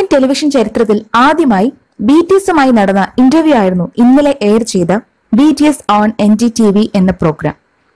television ചരിത്രത്തിൽ ആദ്യമായി B T എസുമായി നടന്ന ഇന്റർവ്യൂ ആയിരുന്നു ഇന്നലെ എയർ ചെയ്ത B T S on N D T V എന്ന പ്രോഗ്രാം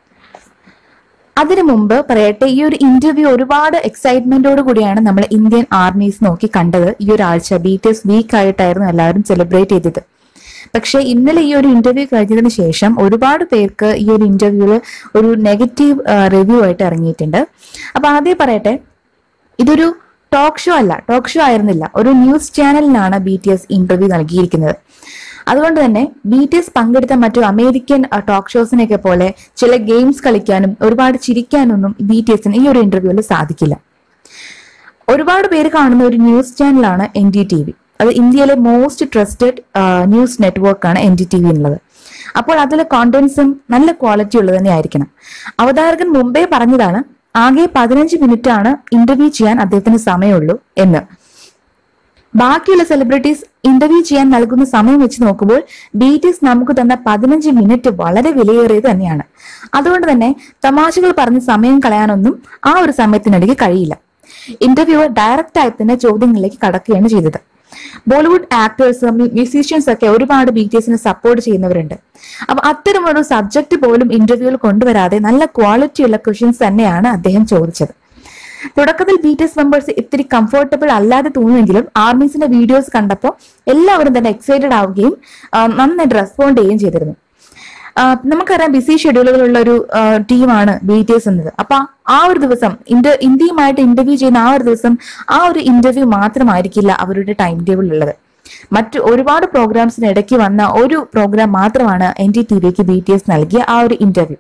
അതിനു മുമ്പ് പറയട്ടെ ഈ ഒരു ഇന്റർവ്യൂ ഒരുപാട് എക്സൈറ്റ്മെന്റോട് കൂടിയാണ് നമ്മൾ ഇന്ത്യൻ ആർമീസ് നോക്കി കണ്ടത് ഈ ഒരാഴ്ച ബി ടി എസ് വീക്ക് ആയിട്ടായിരുന്നു എല്ലാവരും സെലിബ്രേറ്റ് ചെയ്തത് പക്ഷെ ഇന്നലെ ഈ ഒരു ഇന്റർവ്യൂ കഴിഞ്ഞതിന് ശേഷം ഒരുപാട് പേർക്ക് ഈ ഒരു ഇന്റർവ്യൂല് ഒരു നെഗറ്റീവ് റിവ്യൂ ആയിട്ട് ഇറങ്ങിയിട്ടുണ്ട് അപ്പൊ ആദ്യം പറയട്ടെ ഇതൊരു ടോക്ക് ഷോ അല്ല ടോക്ക് ഷോ ആയിരുന്നില്ല ഒരു ന്യൂസ് ചാനലിനാണ് ബി ടി എസ് ഇന്റർവ്യൂ നൽകിയിരിക്കുന്നത് അതുകൊണ്ട് തന്നെ ബി ടി എസ് പങ്കെടുത്ത മറ്റു അമേരിക്കൻ ടോക്ക് ഷോസിനെയൊക്കെ പോലെ ചില ഗെയിംസ് കളിക്കാനും ഒരുപാട് ചിരിക്കാനൊന്നും ബി ടി എസിന് ഈ ഒരു ഇന്റർവ്യൂവിൽ സാധിക്കില്ല ഒരുപാട് പേര് കാണുന്ന ഒരു ന്യൂസ് ചാനലാണ് എൻ ഡി ടി വി അത് ഇന്ത്യയിലെ മോസ്റ്റ് ട്രസ്റ്റഡ് ന്യൂസ് നെറ്റ്വർക്കാണ് എൻ ഡി ടി വി എന്നുള്ളത് അപ്പോൾ അതിലെ കോണ്ടന്റ്സും നല്ല ക്വാളിറ്റി ഉള്ളത് തന്നെ ആയിരിക്കണം അവതാരകൻ മുമ്പേ പറഞ്ഞതാണ് ആകെ പതിനഞ്ച് മിനിറ്റ് ആണ് ഇന്റർവ്യൂ ചെയ്യാൻ അദ്ദേഹത്തിന് സമയമുള്ളൂ എന്ന് ബാക്കിയുള്ള സെലിബ്രിറ്റീസ് ഇന്റർവ്യൂ ചെയ്യാൻ നൽകുന്ന സമയം വെച്ച് നോക്കുമ്പോൾ ബി ടി എസ് നമുക്ക് തന്ന പതിനഞ്ച് മിനിറ്റ് വളരെ വിലയേറിയത് തന്നെയാണ് അതുകൊണ്ട് തന്നെ തമാശകൾ പറഞ്ഞ് സമയം കളയാനൊന്നും ആ ഒരു സമയത്തിനിടയ്ക്ക് കഴിയില്ല ഇന്റർവ്യൂവർ ഡയറക്റ്റ് ആയി തന്നെ ചോദ്യങ്ങളിലേക്ക് കടക്കുകയാണ് ചെയ്തത് ബോളിവുഡ് ആക്ടേഴ്സ് മ്യൂസീഷ്യൻസ് ഒക്കെ ഒരുപാട് ബി ടി എസിനെ സപ്പോർട്ട് ചെയ്യുന്നവരുണ്ട് അപ്പൊ അത്തരമൊരു സബ്ജക്ട് പോലും ഇന്റർവ്യൂവിൽ കൊണ്ടുവരാതെ നല്ല ക്വാളിറ്റിയുള്ള ക്വസ്റ്റ്യൻസ് തന്നെയാണ് അദ്ദേഹം ചോദിച്ചത് തുടക്കത്തിൽ ബി ടി എസ് മെമ്പേഴ്സ് ഇത്തിരി കംഫർട്ടബിൾ അല്ലാതെ തോന്നുമെങ്കിലും ആർമീസിന്റെ വീഡിയോസ് കണ്ടപ്പോൾ എല്ലാവരും തന്നെ എക്സൈറ്റഡ് ആവുകയും ആ, നന്നായിട്ട് റെസ്പോണ്ട് ചെയ്യുകയും ചെയ്തിരുന്നു ആ, നമുക്കറിയാം ബിസി ഷെഡ്യൂളുകളുള്ള ഒരു ടീമാണ് ബി ടി എസ് എന്നത് അപ്പൊ ആ ഒരു ദിവസം ഇന്ത്യ ഇന്ത്യയുമായിട്ട് ഇന്റർവ്യൂ ചെയ്യുന്ന ആ ഒരു ദിവസം ആ ഒരു ഇന്റർവ്യൂ മാത്രമായിരിക്കില്ല അവരുടെ ടൈം ടേബിൾ ഉള്ളത് മറ്റു ഒരുപാട് പ്രോഗ്രാംസിന് ഇടയ്ക്ക് വന്ന ഒരു പ്രോഗ്രാം മാത്രമാണ് എൻ ഡി ടി വിക്ക് ബി ടി എസ് നൽകിയ ആ ഒരു ഇന്റർവ്യൂ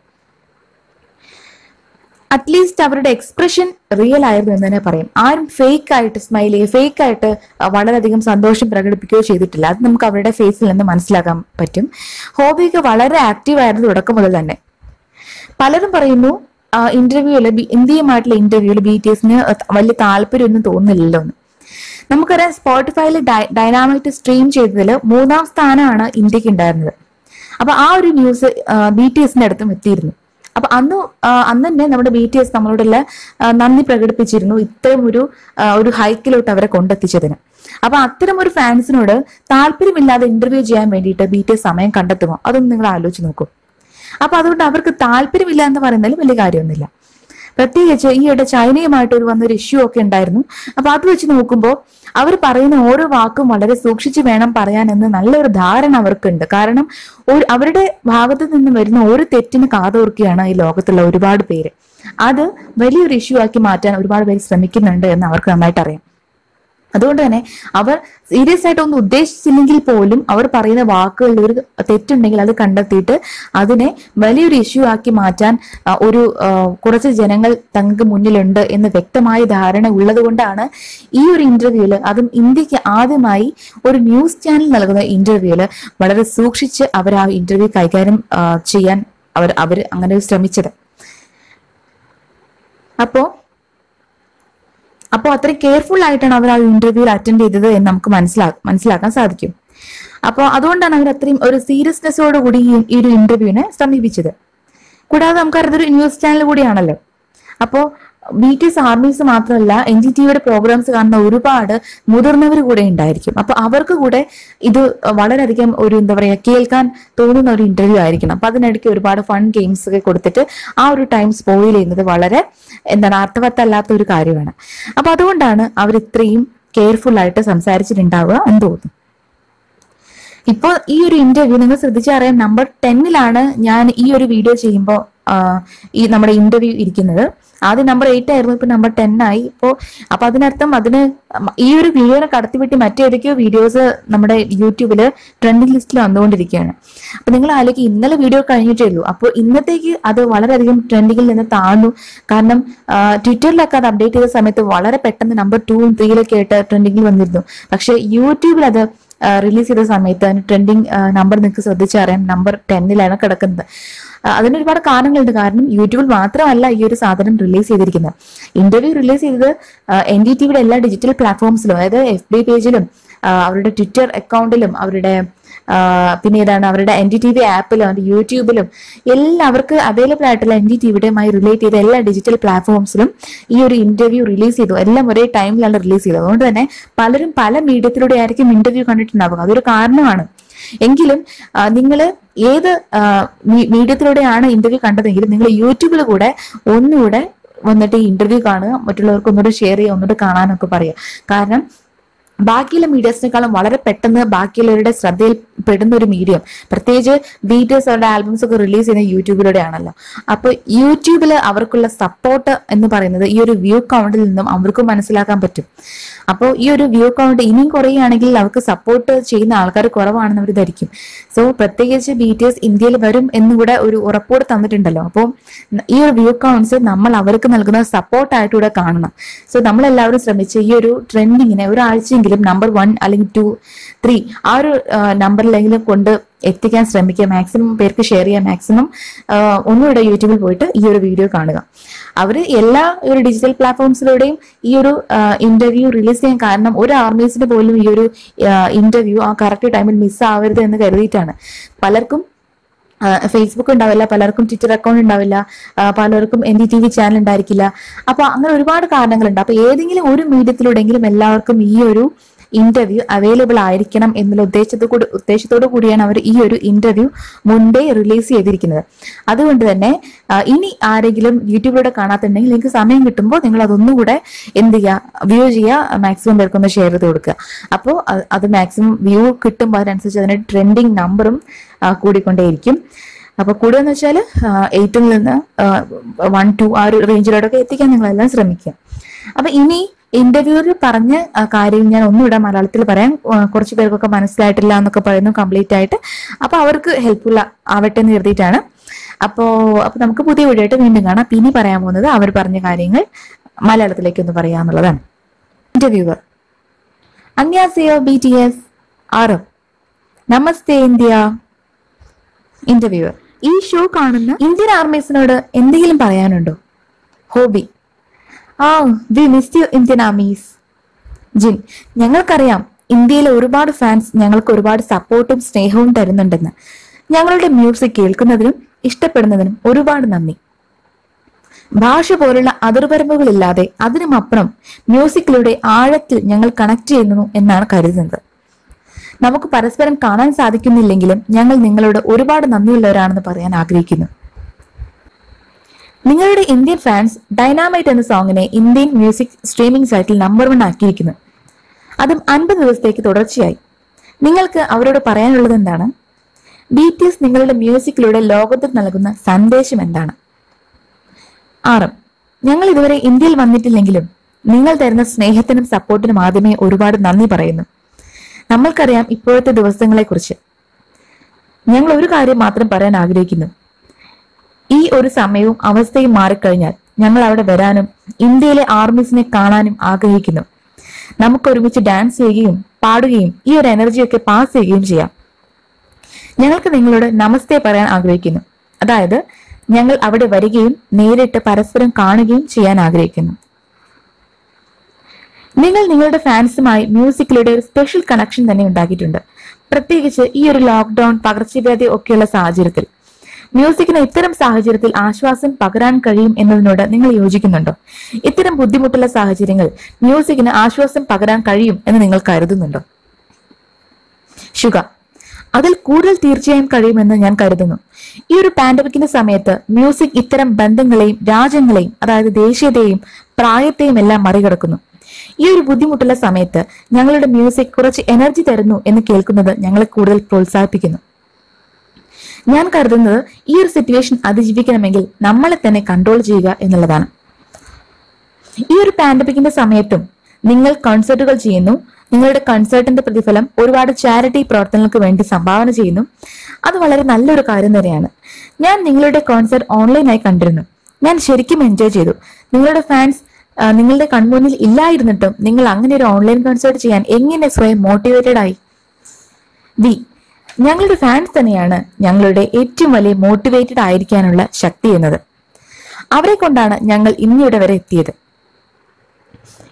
അറ്റ്ലീസ്റ്റ് അവരുടെ എക്സ്പ്രഷൻ റിയൽ ആയിരുന്നു എന്ന് തന്നെ പറയും ആരും ഫേക്ക് ആയിട്ട് സ്മൈൽ ചെയ്യുക ഫേക്ക് ആയിട്ട് അഹ് വളരെയധികം സന്തോഷം പ്രകടിപ്പിക്കുകയോ ചെയ്തിട്ടില്ല അത് നമുക്ക് അവരുടെ ഫേസിൽ നിന്ന് മനസ്സിലാക്കാൻ പറ്റും ഹോബിയൊക്കെ വളരെ ആക്റ്റീവ് ആയിരുന്നു തുടക്കം മുതൽ തന്നെ പലരും പറയുന്നു ഇന്റർവ്യൂല് ഇന്ത്യയുമായിട്ടുള്ള ഇന്റർവ്യൂല് ബി ടി എസിന് വലിയ താല്പര്യമൊന്നും തോന്നുന്നില്ലല്ലോ എന്ന് നമുക്കറിയാം സ്പോട്ടിഫൈയിൽ ഡൈനാമിക് സ്ട്രീം ചെയ്തതിൽ മൂന്നാം സ്ഥാനമാണ് ഇന്ത്യക്ക് ഉണ്ടായിരുന്നത് അപ്പൊ ആ ഒരു ന്യൂസ് ബി ടി എസിന്റെ അടുത്തും എത്തിയിരുന്നു അപ്പൊ അന്ന് ആ, അന്ന് തന്നെ നമ്മുടെ ബി ടി എസ് നമ്മളോടുള്ള ആ, നന്ദി പ്രകടിപ്പിച്ചിരുന്നു ഇത്തരം ഒരു ആ, ഒരു ഹൈക്കിലോട്ട് അവരെ കൊണ്ടെത്തിച്ചതിന് അപ്പൊ അത്തരം ഒരു ഫാൻസിനോട് താല്പര്യമില്ലാതെ ഇന്റർവ്യൂ ചെയ്യാൻ വേണ്ടിയിട്ട് ബി ടി എസ് സമയം കണ്ടെത്തുമോ അതൊന്നും നിങ്ങൾ ആലോചിച്ച് നോക്കൂ അപ്പൊ അതുകൊണ്ട് അവർക്ക് താല്പര്യമില്ല എന്ന് പറയുന്നതിൽ വലിയ കാര്യമൊന്നുമില്ല പ്രത്യേകിച്ച് ഈയിടെ ചൈനയുമായിട്ട് ഒരു വന്നൊരു ഇഷ്യൂ ഒക്കെ ഉണ്ടായിരുന്നു അപ്പൊ അത് വെച്ച് നോക്കുമ്പോൾ അവർ പറയുന്ന ഓരോ വാക്കും വളരെ സൂക്ഷിച്ച് വേണം പറയാൻ എന്ന് നല്ലൊരു ധാരണ അവർക്കുണ്ട് കാരണം ഒരു അവരുടെ ഭാഗത്ത് നിന്ന് വരുന്ന ഒരു തെറ്റിന് കാതോർക്കുകയാണ് ഈ ലോകത്തുള്ള ഒരുപാട് പേര് അത് വലിയൊരു ഇഷ്യൂ ആക്കി മാറ്റാൻ ഒരുപാട് പേര് ശ്രമിക്കുന്നുണ്ട് എന്ന് അവർക്ക് നന്നായിട്ട് അറിയാം അതുകൊണ്ട് തന്നെ അവർ സീരിയസ് ആയിട്ട് ഒന്നും ഉദ്ദേശിച്ചില്ലെങ്കിൽ പോലും അവർ പറയുന്ന വാക്കുകളിൽ ഒരു തെറ്റുണ്ടെങ്കിൽ അത് കണ്ടെത്തിയിട്ട് അതിനെ വലിയൊരു ഇഷ്യൂ ആക്കി മാറ്റാൻ ആ, ഒരു ആ, കുറച്ച് ജനങ്ങൾ തങ്ങൾക്ക് മുന്നിലുണ്ട് എന്ന് വ്യക്തമായ ധാരണ ഉള്ളത് കൊണ്ടാണ് ഈ ഒരു ഇന്റർവ്യൂല് അതും ഇന്ത്യക്ക് ആദ്യമായി ഒരു ന്യൂസ് ചാനൽ നൽകുന്ന ഇന്റർവ്യൂല് വളരെ സൂക്ഷിച്ച് അവർ ആ ഇന്റർവ്യൂ കൈകാര്യം ആ, ചെയ്യാൻ അവർ അവർ അങ്ങനെ ശ്രമിച്ചത് അപ്പോ അപ്പോൾ അത്രയും കെയർഫുൾ ആയിട്ടാണ് അവർ ആ ഇന്റർവ്യൂവിൽ അറ്റൻഡ് ചെയ്തത് എന്ന് നമുക്ക് മനസ്സിലാ മനസ്സിലാക്കാൻ സാധിക്കും അപ്പോൾ അതുകൊണ്ടാണ് അവർ അത്രയും ഒരു സീരിയസ്നെസ്സോട് കൂടി ഈ ഈ ഒരു ഇന്റർവ്യൂവിനെ സമീപിച്ചത് കൂടാതെ നമുക്കറിയാം ഇതൊരു ന്യൂസ് ചാനൽ കൂടിയാണല്ലോ അപ്പോൾ ബി ടി എസ് ആർമീസ് മാത്രമല്ല എൻ ഡി ടിവിയുടെ പ്രോഗ്രാംസ് കാണുന്ന ഒരുപാട് മുതിർന്നവർ കൂടെ ഉണ്ടായിരിക്കും അപ്പൊ അവർക്ക് കൂടെ ഇത് വളരെയധികം ഒരു എന്താ പറയാ കേൾക്കാൻ തോന്നുന്ന ഒരു ഇന്റർവ്യൂ ആയിരിക്കണം അപ്പൊ അതിനിടയ്ക്ക് ഒരുപാട് ഫൺ ഗെയിംസ് ഒക്കെ കൊടുത്തിട്ട് ആ ഒരു ടൈം സ്പോയിൽ ചെയ്യുന്നത് വളരെ എന്താണ് അർത്ഥവത്തല്ലാത്ത ഒരു കാര്യമാണ് അപ്പൊ അതുകൊണ്ടാണ് അവർ ഇത്രയും കെയർഫുൾ ആയിട്ട് സംസാരിച്ചിട്ടുണ്ടാവുക എന്ന് തോന്നുന്നു ഇപ്പോൾ ഈ ഒരു ഇന്റർവ്യൂ നിങ്ങൾ ശ്രദ്ധിച്ചറിയാം നമ്പർ ടെന്നിലാണ് ഞാൻ ഈ ഒരു വീഡിയോ ചെയ്യുമ്പോൾ ഈ നമ്മുടെ ഇന്റർവ്യൂ ഇരിക്കുന്നത് ആദ്യം നമ്പർ എയ്റ്റ് ആയിരുന്നു ഇപ്പൊ നമ്പർ ടെൻ ആയി ഇപ്പോ അപ്പൊ അതിനർത്ഥം അതിന് ഈ ഒരു വീഡിയോനെ കടത്തിവിട്ട് മറ്റേതൊക്കെയോ വീഡിയോസ് നമ്മുടെ യൂട്യൂബില് ട്രെൻഡിങ് ലിസ്റ്റിൽ വന്നുകൊണ്ടിരിക്കുകയാണ് അപ്പൊ നിങ്ങൾ ആലോചിക്ക് ഇന്നലെ വീഡിയോ കഴിഞ്ഞിട്ടേ ഉള്ളൂ അപ്പോൾ ഇന്നത്തേക്ക് അത് വളരെയധികം ട്രെൻഡിങ്ങിൽ നിന്ന് താഴ്ന്നു കാരണം ആ, ട്വിറ്ററിലൊക്കെ അത് അപ്ഡേറ്റ് ചെയ്ത സമയത്ത് വളരെ പെട്ടെന്ന് നമ്പർ ടൂവും ത്രീയിലൊക്കെ ആയിട്ട് ട്രെൻഡിങ്ങിൽ വന്നിരുന്നു പക്ഷെ യൂട്യൂബിൽ അത് റിലീസ് ചെയ്ത സമയത്ത് അതിന് ട്രെൻഡിങ് നമ്പർ നിങ്ങൾക്ക് ശ്രദ്ധിച്ചറിയാം നമ്പർ ടെന്നിലാണ് കിടക്കുന്നത് ആ, അതിന് ഒരുപാട് കാരണങ്ങളുണ്ട് കാരണം യൂട്യൂബിൽ മാത്രമല്ല ഈ ഒരു സാധനം റിലീസ് ചെയ്തിരിക്കുന്നത് ഇന്റർവ്യൂ റിലീസ് ചെയ്തത് എൻ ഡി ടിവിയുടെ എല്ലാ ഡിജിറ്റൽ പ്ലാറ്റ്ഫോംസിലും അതായത് എഫ് ബി പേജിലും ആ, അവരുടെ ട്വിറ്റർ അക്കൗണ്ടിലും അവരുടെ ആ, പിന്നെ ഏതാണ് അവരുടെ എൻ ഡി ടി വി ആപ്പിലും അവരുടെ യൂട്യൂബിലും എല്ലാം അവർക്ക് അവൈലബിൾ ആയിട്ടുള്ള എൻ ഡി ടി വിയുടെയുമായി റിലേറ്റ് ചെയ്ത എല്ലാ ഡിജിറ്റൽ പ്ലാറ്റ്ഫോംസിലും ഈ ഒരു ഇന്റർവ്യൂ റിലീസ് ചെയ്തു എല്ലാം ഒരേ ടൈമിലാണ് റിലീസ് ചെയ്തത് അതുകൊണ്ട് തന്നെ പലരും പല മീഡിയത്തിലൂടെ ആയിരിക്കും ഇന്റർവ്യൂ കണ്ടിട്ടുണ്ടാവുക അതൊരു കാരണമാണ് എങ്കിലും നിങ്ങൾ ഏത് മീഡിയത്തിലൂടെയാണ് ഇന്റർവ്യൂ കണ്ടതെങ്കിലും നിങ്ങൾ യൂട്യൂബിൽ കൂടെ ഒന്നുകൂടെ വന്നിട്ട് ഈ ഇന്റർവ്യൂ കാണുക മറ്റുള്ളവർക്ക് ഒന്നുകൂടെ ഷെയർ ചെയ്യുക ഒന്നുകൂടെ കാണാനൊക്കെ പറയുക കാരണം ബാക്കിയുള്ള മീഡിയസിനേക്കാളും വളരെ പെട്ടെന്ന് ബാക്കിയുള്ളവരുടെ ശ്രദ്ധയിൽ പെടുന്ന ഒരു മീഡിയം പ്രത്യേകിച്ച് ബീറ്റേഴ്സ് അവരുടെ ആൽബംസ് ഒക്കെ റിലീസ് ചെയ്യുന്ന യൂട്യൂബിലൂടെയാണല്ലോ അപ്പൊ യൂട്യൂബിൽ അവർക്കുള്ള സപ്പോർട്ട് എന്ന് പറയുന്നത് ഈ ഒരു വ്യൂ കൗണ്ടിൽ നിന്നും അവർക്ക് മനസ്സിലാക്കാൻ പറ്റും അപ്പോൾ ഈ ഒരു വ്യൂ കൗണ്ട് ഇനിയും കുറയുകയാണെങ്കിൽ അവർക്ക് സപ്പോർട്ട് ചെയ്യുന്ന ആൾക്കാർ കുറവാണെന്ന് അവർ ധരിക്കും സോ പ്രത്യേകിച്ച് ബീറ്റേഴ്സ് ഇന്ത്യയിൽ വരും എന്നുകൂടെ ഒരു ഉറപ്പോട് തന്നിട്ടുണ്ടല്ലോ അപ്പോൾ ഈ ഒരു വ്യൂ കൗണ്ട്സ് നമ്മൾ അവർക്ക് നൽകുന്ന സപ്പോർട്ടായിട്ട് കൂടെ കാണണം സോ നമ്മളെല്ലാവരും ശ്രമിച്ച് ഈ ഒരു ട്രെൻഡിങ്ങിനെ ഒരാഴ്ചയെങ്കിലും നമ്പർ വൺ അല്ലെങ്കിൽ ടു ത്രീ ആ ഒരു നമ്പറിലെങ്കിലും കൊണ്ട് എത്തിക്കാൻ ശ്രമിക്കുക മാക്സിമം പേർക്ക് ഷെയർ ചെയ്യാൻ മാക്സിമം ഒന്നുകൂടെ യൂട്യൂബിൽ പോയിട്ട് ഈ ഒരു വീഡിയോ കാണുക അവർ എല്ലാ ഒരു ഡിജിറ്റൽ പ്ലാറ്റ്ഫോംസിലൂടെയും ഈ ഒരു ഇന്റർവ്യൂ റിലീസ് ചെയ്യാൻ കാരണം ഒരു ആർമീസിന് പോലും ഈ ഒരു ഇന്റർവ്യൂ ആ കറക്റ്റ് ടൈമിൽ മിസ് ആവരുത് എന്ന് കരുതിയിട്ടാണ് പലർക്കും ഫേസ്ബുക്ക് ഉണ്ടാവില്ല പലർക്കും ട്വിറ്റർ അക്കൗണ്ട് ഉണ്ടാവില്ല ആ, പലർക്കും N D T V channel ഉണ്ടായിരിക്കില്ല അപ്പൊ അങ്ങനെ ഒരുപാട് കാരണങ്ങളുണ്ട് അപ്പൊ ഏതെങ്കിലും ഒരു മീഡിയത്തിലൂടെങ്കിലും എല്ലാവർക്കും ഈ ഒരു ഇന്റർവ്യൂ അവൈലബിൾ ആയിരിക്കണം എന്നുള്ള ഉദ്ദേശത്തോടു കൂടി ഉദ്ദേശത്തോടു കൂടിയാണ് അവർ ഈ ഒരു ഇന്റർവ്യൂ മുൻപേ റിലീസ് ചെയ്തിരിക്കുന്നത് അതുകൊണ്ട് തന്നെ ആ, ഇനി ആരെങ്കിലും യൂട്യൂബിലൂടെ കാണാത്തുണ്ടെങ്കിൽ നിങ്ങൾക്ക് സമയം കിട്ടുമ്പോൾ നിങ്ങൾ അതൊന്നുകൂടെ എന്ത് ചെയ്യുക വ്യൂ ചെയ്യുക മാക്സിമം പേർക്കൊന്ന് ഷെയർ ചെയ്ത് കൊടുക്കുക അപ്പോൾ അത് മാക്സിമം വ്യൂ കിട്ടുമ്പോൾ അതിനനുസരിച്ച് അതിന്റെ ട്രെൻഡിങ് നമ്പറും കൂടിക്കൊണ്ടേയിരിക്കും അപ്പൊ കൂടുതൽ വെച്ചാൽ എയ്റ്റിൽ നിന്ന് വൺ ടു ആ ഒരു റേഞ്ചിലോട്ടൊക്കെ എത്തിക്കാൻ നിങ്ങളെല്ലാം ശ്രമിക്കുക അപ്പൊ ഇനി ഇന്റർവ്യൂവിൽ പറഞ്ഞ ആ, കാര്യം ഞാൻ ഒന്നുകൂടെ മലയാളത്തിൽ പറയാൻ ആ, കുറച്ച് പേർക്കൊക്കെ മനസ്സിലായിട്ടില്ല എന്നൊക്കെ പറയുന്നു കംപ്ലീറ്റ് ആയിട്ട് അപ്പൊ അവർക്ക് ഹെൽപ്ഫുൾ ആവട്ടെ എന്ന് കരുതിയിട്ടാണ് അപ്പോ അപ്പൊ നമുക്ക് പുതിയ വീഡിയോ ആയിട്ട് വീണ്ടും കാണാം പിന്നെ പറയാൻ പോകുന്നത് അവർ പറഞ്ഞ കാര്യങ്ങൾ മലയാളത്തിലേക്ക് ഒന്ന് പറയാന്നുള്ളതാണ് ഇന്റർവ്യൂവർ അന്യാസയോ ബി ടി എസ് ആറ് നമസ്തേ ഇന്ത്യ ഇന്റർവ്യൂവർ ഈ ഷോ കാണുന്ന ഇന്ത്യൻ ആർമീസിനോട് എന്തെങ്കിലും പറയാനുണ്ടോ ഹോബി ആ we miss you Indian armies Jin ഞങ്ങൾക്കറിയാം ഇന്ത്യയിലെ ഒരുപാട് ഫാൻസ് ഞങ്ങൾക്ക് ഒരുപാട് സപ്പോർട്ടും സ്നേഹവും തരുന്നുണ്ടെന്ന് ഞങ്ങളുടെ മ്യൂസിക് കേൾക്കുന്നതിനും ഇഷ്ടപ്പെടുന്നതിനും ഒരുപാട് നന്ദി ഭാഷ പോലുള്ള അതിർവരമ്പുകളില്ലാതെ അതിനുമപ്പുറം മ്യൂസിക്കിലൂടെ ആഴത്തിൽ ഞങ്ങൾ കണക്ട് ചെയ്യുന്നു എന്നാണ് കരുതുന്നത് നമുക്ക് പരസ്പരം കാണാൻ സാധിക്കുന്നില്ലെങ്കിലും ഞങ്ങൾ നിങ്ങളോട് ഒരുപാട് നന്ദിയുള്ളവരാണെന്ന് പറയാൻ ആഗ്രഹിക്കുന്നു നിങ്ങളുടെ ഇന്ത്യൻ ഫാൻസ് ഡൈനാമൈറ്റ് എന്ന സോങ്ങിനെ ഇന്ത്യൻ മ്യൂസിക് സ്ട്രീമിംഗ് സൈറ്റിൽ നമ്പർ വൺ ആക്കിയിരിക്കുന്നു അതും അൻപത് ദിവസത്തേക്ക് തുടർച്ചയായി നിങ്ങൾക്ക് അവരോട് പറയാനുള്ളത് എന്താണ് ബി ടി എസ് നിങ്ങളുടെ മ്യൂസിക്കിലൂടെ ലോകത്തിന് നൽകുന്ന സന്ദേശം എന്താണ് ആറ് ഞങ്ങൾ ഇതുവരെ ഇന്ത്യയിൽ വന്നിട്ടില്ലെങ്കിലും നിങ്ങൾ തരുന്ന സ്നേഹത്തിനും സപ്പോർട്ടിനും ആദ്യമേ ഒരുപാട് നന്ദി പറയുന്നു നമ്മൾക്കറിയാം ഇപ്പോഴത്തെ ദിവസങ്ങളെക്കുറിച്ച് ഞങ്ങൾ ഒരു കാര്യം മാത്രം പറയാൻ ആഗ്രഹിക്കുന്നു ഈ ഒരു സമയവും അവസ്ഥയും മാറിക്കഴിഞ്ഞാൽ ഞങ്ങൾ അവിടെ വരാനും ഇന്ത്യയിലെ ആർമീസിനെ കാണാനും ആഗ്രഹിക്കുന്നു നമുക്ക് ഒരുമിച്ച് ഡാൻസ് ചെയ്യുകയും പാടുകയും ഈ ഒരു എനർജിയൊക്കെ പാസ് ചെയ്യുകയും ചെയ്യാം ഞങ്ങൾക്ക് നിങ്ങളോട് നമസ്തേ പറയാൻ ആഗ്രഹിക്കുന്നു അതായത് ഞങ്ങൾ അവിടെ വരികയും നേരിട്ട് പരസ്പരം കാണുകയും ചെയ്യാൻ ആഗ്രഹിക്കുന്നു നിങ്ങൾ നിങ്ങളുടെ ഫാൻസുമായി മ്യൂസിക്കിലൂടെ ഒരു സ്പെഷ്യൽ കണക്ഷൻ തന്നെ ഉണ്ടാക്കിയിട്ടുണ്ട് പ്രത്യേകിച്ച് ഈ ഒരു ലോക്ക്ഡൌൺ പകർച്ചവ്യാധി ഒക്കെയുള്ള സാഹചര്യത്തിൽ മ്യൂസിക്കിന് ഇത്തരം സാഹചര്യത്തിൽ ആശ്വാസം പകരാൻ കഴിയും എന്നതിനോട് നിങ്ങൾ യോജിക്കുന്നുണ്ടോ ഇത്തരം ബുദ്ധിമുട്ടുള്ള സാഹചര്യങ്ങൾ മ്യൂസിക്കിന് ആശ്വാസം പകരാൻ കഴിയും എന്ന് നിങ്ങൾ കരുതുന്നുണ്ടോ ശുഗ അതിൽ കൂടുതൽ തീർച്ചയായും കഴിയുമെന്ന് ഞാൻ കരുതുന്നു ഈ ഒരു പാൻഡമിക്കിന്റെ സമയത്ത് മ്യൂസിക് ഇത്തരം ബന്ധങ്ങളെയും രാജ്യങ്ങളെയും അതായത് ദേശീയതയെയും പ്രായത്തെയും എല്ലാം മറികടക്കുന്നു ഈ ഒരു ബുദ്ധിമുട്ടുള്ള സമയത്ത് ഞങ്ങളുടെ മ്യൂസിക് കുറച്ച് എനർജി തരുന്നു എന്ന് കേൾക്കുന്നത് ഞങ്ങളെ കൂടുതൽ പ്രോത്സാഹിപ്പിക്കുന്നു ഞാൻ കരുതുന്നത് ഈ ഒരു സിറ്റുവേഷൻ അതിജീവിക്കണമെങ്കിൽ നമ്മളെ തന്നെ കൺട്രോൾ ചെയ്യുക എന്നുള്ളതാണ് ഈ ഒരു പാൻഡമിക്കിന്റെ സമയത്തും നിങ്ങൾ കൺസേർട്ടുകൾ ചെയ്യുന്നു നിങ്ങളുടെ കൺസേർട്ടിന്റെ പ്രതിഫലം ഒരുപാട് ചാരിറ്റി പ്രവർത്തനങ്ങൾക്ക് വേണ്ടി സംഭാവന ചെയ്യുന്നു അത് വളരെ നല്ലൊരു കാര്യം തന്നെയാണ് ഞാൻ നിങ്ങളുടെ കോൺസേർട്ട് ഓൺലൈനായി കണ്ടിരുന്നു ഞാൻ ശരിക്കും എൻജോയ് ചെയ്തു നിങ്ങളുടെ ഫാൻസ് ആ, നിങ്ങളുടെ കൺമുന്നിൽ ഇല്ലായിരുന്നിട്ടും നിങ്ങൾ അങ്ങനെ ഒരു ഓൺലൈൻ കൺസേർട്ട് ചെയ്യാൻ എങ്ങനെ സ്വയം മോട്ടിവേറ്റഡ് ആയി വി ഞങ്ങളുടെ ഫാൻസ് തന്നെയാണ് ഞങ്ങളുടെ ഏറ്റവും വലിയ മോട്ടിവേറ്റഡ് ആയിരിക്കാനുള്ള ശക്തി എന്നത് അവരെ കൊണ്ടാണ് ഞങ്ങൾ ഇന്നിവിടെ വരെ എത്തിയത്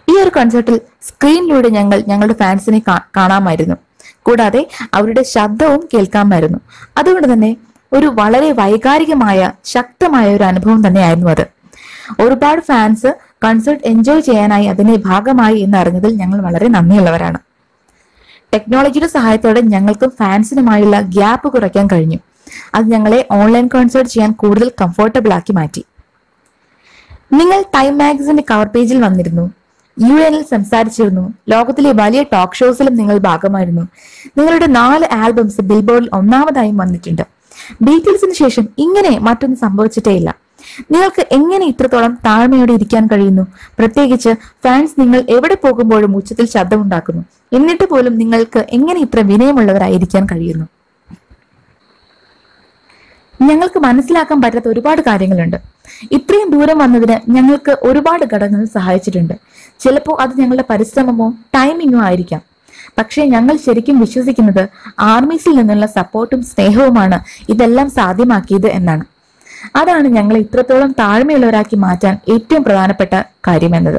ഈ ഒരു കൺസേർട്ടിൽ സ്ക്രീനിലൂടെ ഞങ്ങൾ ഞങ്ങളുടെ ഫാൻസിനെ കാ- കാണാമായിരുന്നു കൂടാതെ അവരുടെ ശബ്ദവും കേൾക്കാമായിരുന്നു അതുകൊണ്ട് തന്നെ ഒരു വളരെ വൈകാരികമായ ശക്തമായ ഒരു അനുഭവം തന്നെയായിരുന്നു അത് ഒരുപാട് ഫാൻസ് കൺസേർട്ട് എൻജോയ് ചെയ്യാനായി അതിന്റെ ഭാഗമായി എന്ന് അറിഞ്ഞതിൽ ഞങ്ങൾ വളരെ നന്ദിയുള്ളവരാണ് ടെക്നോളജിയുടെ സഹായത്തോടെ ഞങ്ങൾക്കും ഫാൻസിനുമായുള്ള ഗ്യാപ്പ് കുറയ്ക്കാൻ കഴിഞ്ഞു അത് ഞങ്ങളെ ഓൺലൈൻ കോൺസേർട്ട് ചെയ്യാൻ കൂടുതൽ കംഫർട്ടബിൾ ആക്കി മാറ്റി നിങ്ങൾ ടൈം മാഗസിന്റെ കവർ പേജിൽ വന്നിരുന്നു യു എനിൽ സംസാരിച്ചിരുന്നു ലോകത്തിലെ വലിയ ടോക്ക് ഷോസിലും നിങ്ങൾ ഭാഗമായിരുന്നു നിങ്ങളുടെ നാല് ആൽബംസ് ബിൽബോർഡിൽ ഒന്നാമതായും വന്നിട്ടുണ്ട് ബീറ്റിൽസിന് ശേഷം ഇങ്ങനെ മറ്റൊന്നും സംഭവിച്ചിട്ടേയില്ല നിങ്ങൾക്ക് എങ്ങനെ ഇത്രത്തോളം താഴ്മയോടെ ഇരിക്കാൻ കഴിയുന്നു പ്രത്യേകിച്ച് ഫാൻസ് നിങ്ങൾ എവിടെ പോകുമ്പോഴും ഉച്ചത്തിൽ ശബ്ദമുണ്ടാക്കുന്നു എന്നിട്ട് പോലും നിങ്ങൾക്ക് എങ്ങനെ ഇത്ര വിനയമുള്ളവരായിരിക്കാൻ കഴിയുന്നു ഞങ്ങൾക്ക് മനസ്സിലാക്കാൻ പറ്റാത്ത ഒരുപാട് കാര്യങ്ങളുണ്ട് ഇത്രയും ദൂരം വന്നതിന് ഞങ്ങൾക്ക് ഒരുപാട് ഘടകങ്ങൾ സഹായിച്ചിട്ടുണ്ട് ചിലപ്പോൾ അത് ഞങ്ങളുടെ പരിശ്രമമോ ടൈമിങ്ങോ ആയിരിക്കാം പക്ഷേ ഞങ്ങൾ ശരിക്കും വിശ്വസിക്കുന്നത് ആർമീസിൽ നിന്നുള്ള സപ്പോർട്ടും സ്നേഹവുമാണ് ഇതെല്ലാം സാധ്യമാക്കിയത് എന്നാണ് അതാണ് ഞങ്ങളെ ഇത്രത്തോളം താഴ്മയുള്ളവരാക്കി മാറ്റാൻ ഏറ്റവും പ്രധാനപ്പെട്ട കാര്യമെന്നത്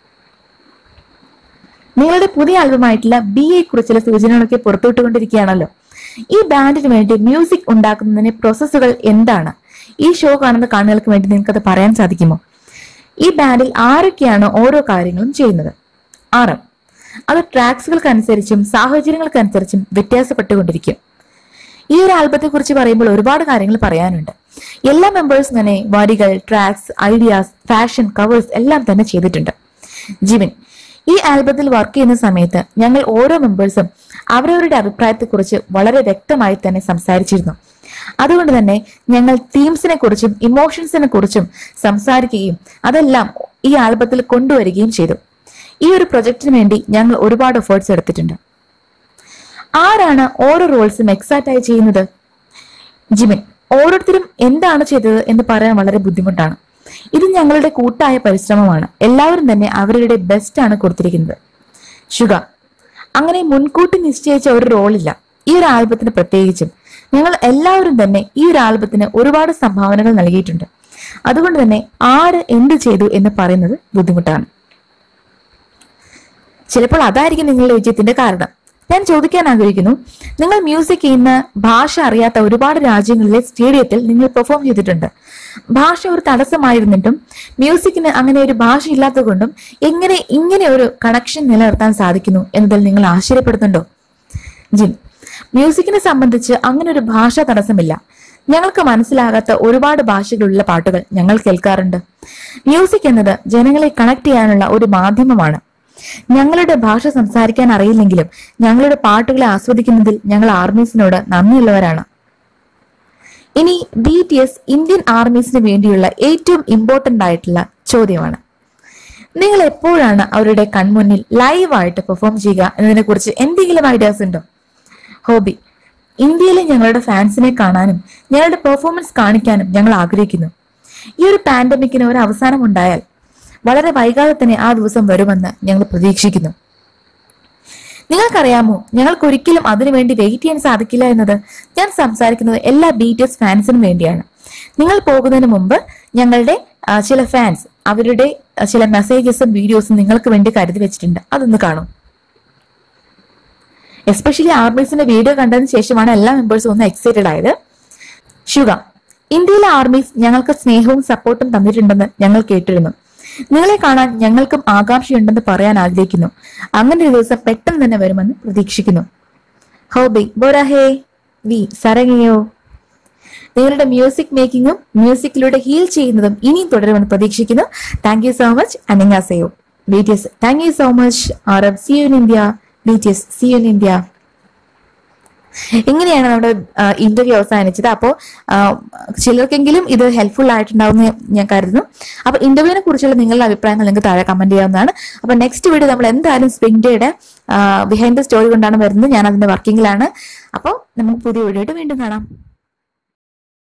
നിങ്ങളുടെ പുതിയ ആൽബമായിട്ടുള്ള ബി എ കുറിച്ചുള്ള സൂചനകളൊക്കെ പുറത്തുവിട്ടുകൊണ്ടിരിക്കുകയാണല്ലോ ഈ ബാൻഡിന് വേണ്ടി മ്യൂസിക് ഉണ്ടാക്കുന്നതിന് പ്രോസസ്സുകൾ എന്താണ് ഈ ഷോ കാണുന്ന കാണുകൾക്ക് വേണ്ടി നിങ്ങൾക്ക് അത് പറയാൻ സാധിക്കുമോ ഈ ബാൻഡിൽ ആരൊക്കെയാണ് ഓരോ കാര്യങ്ങളും ചെയ്യുന്നത് ആറ് അത് ട്രാക്സുകൾക്കനുസരിച്ചും സാഹചര്യങ്ങൾക്കനുസരിച്ചും വ്യത്യാസപ്പെട്ടുകൊണ്ടിരിക്കും ഈ ഒരു ആൽബത്തെ കുറിച്ച് പറയുമ്പോൾ ഒരുപാട് കാര്യങ്ങൾ പറയാനുണ്ട് എല്ലാ മെമ്പേഴ്സും തന്നെ വരികൾ ട്രാക്സ് ഐഡിയാസ് ഫാഷൻ കവേഴ്സ് എല്ലാം തന്നെ ചെയ്തിട്ടുണ്ട് ജിവിൻ ഈ ആൽബത്തിൽ വർക്ക് ചെയ്യുന്ന സമയത്ത് ഞങ്ങൾ ഓരോ മെമ്പേഴ്സും അവരവരുടെ അഭിപ്രായത്തെക്കുറിച്ച് വളരെ വ്യക്തമായി തന്നെ സംസാരിച്ചിരുന്നു അതുകൊണ്ട് തന്നെ ഞങ്ങൾ തീംസിനെ കുറിച്ചും ഇമോഷൻസിനെ കുറിച്ചും സംസാരിക്കുകയും അതെല്ലാം ഈ ആൽബത്തിൽ കൊണ്ടുവരികയും ചെയ്തു ഈ ഒരു പ്രൊജക്ടിന് വേണ്ടി ഞങ്ങൾ ഒരുപാട് എഫേർട്സ് എടുത്തിട്ടുണ്ട് ആരാണ് ഓരോ റോൾസും എക്സാക്റ്റ് ആയി ചെയ്യുന്നത് ജിമിൻ ഓരോരുത്തരും എന്താണ് ചെയ്തത് എന്ന് പറയാൻ വളരെ ബുദ്ധിമുട്ടാണ് ഇത് ഞങ്ങളുടെ കൂട്ടായ പരിശ്രമമാണ് എല്ലാവരും തന്നെ അവരുടെ ബെസ്റ്റ് ആണ് കൊടുത്തിരിക്കുന്നത് ശുഗ അങ്ങനെ മുൻകൂട്ടി നിശ്ചയിച്ച ഒരു റോളില്ല ഈ ഒരു ആൽബത്തിന് പ്രത്യേകിച്ചും ഞങ്ങൾ എല്ലാവരും തന്നെ ഈ ഒരു ആൽബത്തിന് ഒരുപാട് സംഭാവനകൾ നൽകിയിട്ടുണ്ട് അതുകൊണ്ട് തന്നെ ആര് എന്ത് ചെയ്തു എന്ന് പറയുന്നത് ബുദ്ധിമുട്ടാണ് ചിലപ്പോൾ അതായിരിക്കും നിങ്ങളുടെ വിജയത്തിന്റെ കാരണം ഞാൻ ചോദിക്കാൻ ആഗ്രഹിക്കുന്നു നിങ്ങൾ മ്യൂസിക് ചെയ്യുന്ന ഭാഷ അറിയാത്ത ഒരുപാട് രാജ്യങ്ങളിലെ സ്റ്റേഡിയത്തിൽ നിങ്ങൾ പെർഫോം ചെയ്തിട്ടുണ്ട് ഭാഷ ഒരു തടസ്സമായിരുന്നിട്ടും മ്യൂസിക്കിന് അങ്ങനെ ഒരു ഭാഷ ഇല്ലാത്തതുകൊണ്ടും എങ്ങനെ ഇങ്ങനെ ഒരു കണക്ഷൻ നിലനിർത്താൻ സാധിക്കുന്നു എന്നതിൽ നിങ്ങൾ ആശ്ചര്യപ്പെടുന്നുണ്ടോ ജിം മ്യൂസിക്കിനെ സംബന്ധിച്ച് അങ്ങനെ ഒരു ഭാഷാ തടസ്സമില്ല ഞങ്ങൾക്ക് മനസ്സിലാകാത്ത ഒരുപാട് ഭാഷകളുള്ള പാട്ടുകൾ ഞങ്ങൾ കേൾക്കാറുണ്ട് മ്യൂസിക് എന്നത് ജനങ്ങളെ കണക്ട് ചെയ്യാനുള്ള ഒരു മാധ്യമമാണ് ഞങ്ങളുടെ ഭാഷ സംസാരിക്കാൻ അറിയില്ലെങ്കിലും ഞങ്ങളുടെ പാട്ടുകളെ ആസ്വദിക്കുന്നതിൽ ഞങ്ങൾ ആർമീസിനോട് നന്ദിയുള്ളവരാണ് ഇനി ബി ടി എസ് ഇന്ത്യൻ ആർമീസിന് വേണ്ടിയുള്ള ഏറ്റവും ഇമ്പോർട്ടന്റ് ആയിട്ടുള്ള ചോദ്യമാണ് നിങ്ങൾ എപ്പോഴാണ് അവരുടെ കൺമുന്നിൽ ലൈവായിട്ട് പെർഫോം ചെയ്യുക എന്നതിനെ കുറിച്ച് എന്തെങ്കിലും ഐഡിയാസ് ഉണ്ടോ ഹോബി ഇന്ത്യയിലെ ഞങ്ങളുടെ ഫാൻസിനെ കാണാനും ഞങ്ങളുടെ പെർഫോമൻസ് കാണിക്കാനും ഞങ്ങൾ ആഗ്രഹിക്കുന്നു ഈ ഒരു പാൻഡമിക്കിന് ഒരു അവസാനം ഉണ്ടായാൽ വളരെ വൈകാതെ തന്നെ ആ ദിവസം വരുമെന്ന് ഞങ്ങൾ പ്രതീക്ഷിക്കുന്നു നിങ്ങൾക്കറിയാമോ ഞങ്ങൾക്ക് ഒരിക്കലും അതിനുവേണ്ടി വെയിറ്റ് ചെയ്യാൻ സാധിക്കില്ല എന്നത് ഞാൻ സംസാരിക്കുന്നത് എല്ലാ ബി ടി എസ് ഫാൻസിനും വേണ്ടിയാണ് നിങ്ങൾ പോകുന്നതിന് മുമ്പ് ഞങ്ങളുടെ ആ, ചില ഫാൻസ് അവരുടെ ആ, ചില മെസ്സേജസും വീഡിയോസും നിങ്ങൾക്ക് വേണ്ടി കരുതി വെച്ചിട്ടുണ്ട് അതൊന്ന് കാണും എസ്പെഷ്യലി ആർമീസിന്റെ വീഡിയോ കണ്ടതിന് ശേഷമാണ് എല്ലാ മെമ്പേഴ്സും ഒന്ന് എക്സൈറ്റഡ് ആയത് ഷുഗ ഇന്ത്യയിലെ ആർമീസ് ഞങ്ങൾക്ക് സ്നേഹവും സപ്പോർട്ടും തന്നിട്ടുണ്ടെന്ന് ഞങ്ങൾ കേട്ടിരുന്നു നിങ്ങളെ കാണാൻ ഞങ്ങൾക്കും ആകാംക്ഷയുണ്ടെന്ന് പറയാൻ ആഗ്രഹിക്കുന്നു അങ്ങനെ ഒരു ദിവസം പെട്ടെന്ന് തന്നെ വരുമെന്ന് പ്രതീക്ഷിക്കുന്നു ഹോബി ബോരാഹേ വി സരങ്ങയോ നിങ്ങളുടെ മ്യൂസിക് മേക്കിങ്ങും മ്യൂസിക്കിലൂടെ ഹീൽ ചെയ്യുന്നതും ഇനിയും തുടരുമെന്ന് പ്രതീക്ഷിക്കുന്നു താങ്ക് യു സോ മച്ച് അനങ്ങാസയോ B T S thank you so much ആറബ് see you in India B T S see you in India ഇങ്ങനെയാണ് നമ്മുടെ ഇന്റർവ്യൂ അവസാനിച്ചത് അപ്പോൾ ചിലർക്കെങ്കിലും ഇത് ഹെൽപ്ഫുൾ ആയിട്ടുണ്ടാവുമെന്ന് ഞാൻ കരുതുന്നു അപ്പൊ ഇന്റർവ്യൂവിനെ കുറിച്ചുള്ള നിങ്ങളുടെ അഭിപ്രായങ്ങൾ നിങ്ങൾക്ക് താഴെ കമന്റ് ചെയ്യാവുന്നതാണ് അപ്പൊ നെക്സ്റ്റ് വീഡിയോ നമ്മൾ എന്തായാലും സ്പ്രിംഗ് ഡേയുടെ ബിഹൈൻഡ് ദ സ്റ്റോറി കൊണ്ടാണ് വരുന്നത് ഞാൻ അതിന്റെ വർക്കിംഗിലാണ് അപ്പോൾ നമുക്ക് പുതിയ വീഡിയോ ആയിട്ട് വീണ്ടും കാണാം